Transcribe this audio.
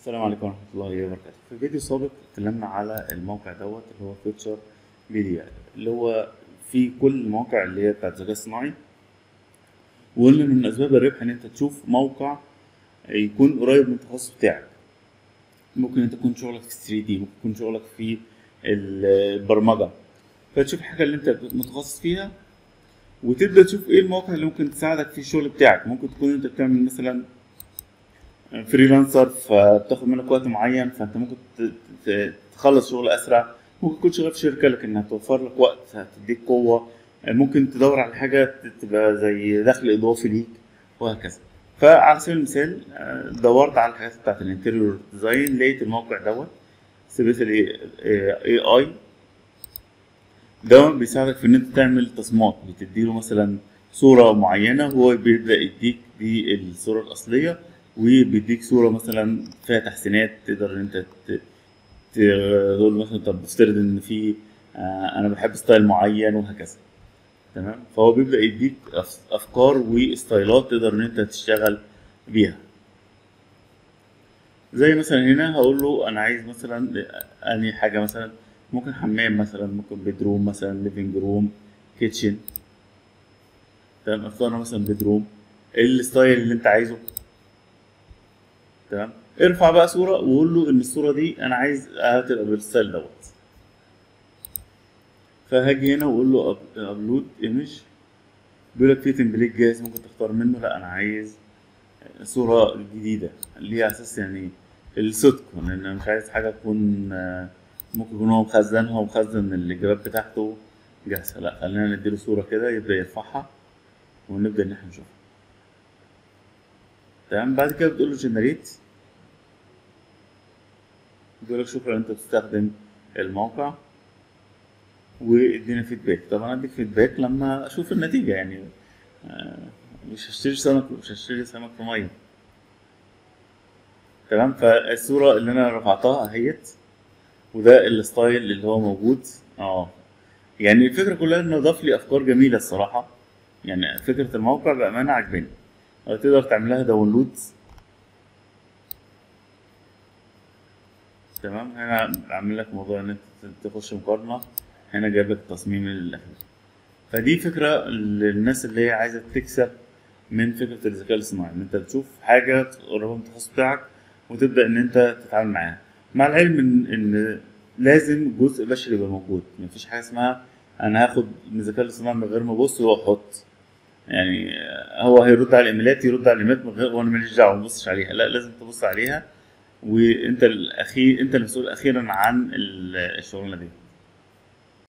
السلام عليكم ورحمة الله وبركاته في فيديو سابق اتكلمنا على الموقع دوت اللي هو فيوتشر ميديا اللي هو في كل المواقع اللي هي بتاعت الذكاء الصناعي وقلنا ان من اسباب الربح ان انت تشوف موقع يكون قريب من التخصص بتاعك ممكن انت تكون شغلك في 3 دي ممكن يكون شغلك في البرمجة فتشوف الحاجة اللي انت متخصص فيها وتبدأ تشوف ايه المواقع اللي ممكن تساعدك في الشغل بتاعك ممكن تكون انت بتعمل مثلا فريلانسر فبتاخد منك وقت معين فانت ممكن ت- ت- تخلص شغل اسرع ممكن تكون شغال في شركه لكن هتوفر لك وقت هتديك قوه ممكن تدور على حاجه تبقى زي دخل اضافي ليك وهكذا فعلى سبيل المثال آه، دورت على الحاجات بتاعت الانتيريور ديزاين لقيت الموقع دوت سبيس الاي اي ده بيساعدك في ان انت تعمل تصميمات بتديله مثلا صوره معينه وهو بيبدا يديك دي الصوره الاصليه وبيديك صوره مثلا فيها تحسينات تقدر ان انت ت- تقول مثلا طب افترض ان في آه، انا بحب ستايل معين وهكذا تمام فهو بيبدا يديك أف- افكار وستايلات تقدر ان انت تشتغل بيها زي مثلا هنا هقول له انا عايز مثلا انهي حاجه مثلا ممكن حمام مثلا ممكن بيدروم مثلا ليفنج روم كيتشن تمام اختار مثلا بيدروم ايه الستايل اللي انت عايزه تمام ارفع بقى صوره وقول له ان الصوره دي انا عايز هتبقى بالستايل دوت فهاجي هنا واقول له ابلود ايمج بيقول لك في تمبليت جاهز ممكن تختار منه لا انا عايز صوره جديده ليها اساس يعني الصدق لان انا مش عايز حاجه تكون آه، ممكن يكون هو مخزنها ومخزن الاجابات بتاعته جاهزه لا خلينا نديله صوره كده يبدا يرفعها ونبدا ان احنا نشوفها تمام بعد كده بتقول له جنريت بيقول لك شكرا انت بتستخدم الموقع وادينا فيدباك طبعا اديك فيدباك لما اشوف النتيجه يعني آه، مش هشتري سمك مش هشتري سمك في ميه تمام فالصوره اللي انا رفعتها اهيت وده الستايل اللي هو موجود اه يعني الفكره كلها انه ضاف لي افكار جميله الصراحه يعني فكره الموقع بامانه عجباني آه، تقدر تعملها داونلود تمام هنا عامل لك موضوع ان انت تخش مقارنه هنا جايب لك التصميم الاخير فدي فكره للناس اللي هي عايزه تكسب من فكره الذكاء الاصطناعي ان انت تشوف حاجه قريبه من التخصص بتاعك وتبدا ان انت تتعامل معاها مع العلم ان ان لازم جزء بشري يبقى موجود مفيش حاجه اسمها انا هاخد من الذكاء الاصطناعي من غير ما ابص واحط يعني هو هيرد على الايميلات يرد على الايميلات من غير وانا ماليش دعوه ما تبصش عليها لا لازم تبص عليها وانت الاخير انت المسؤول اخيرا عن ال- الشغلانه دي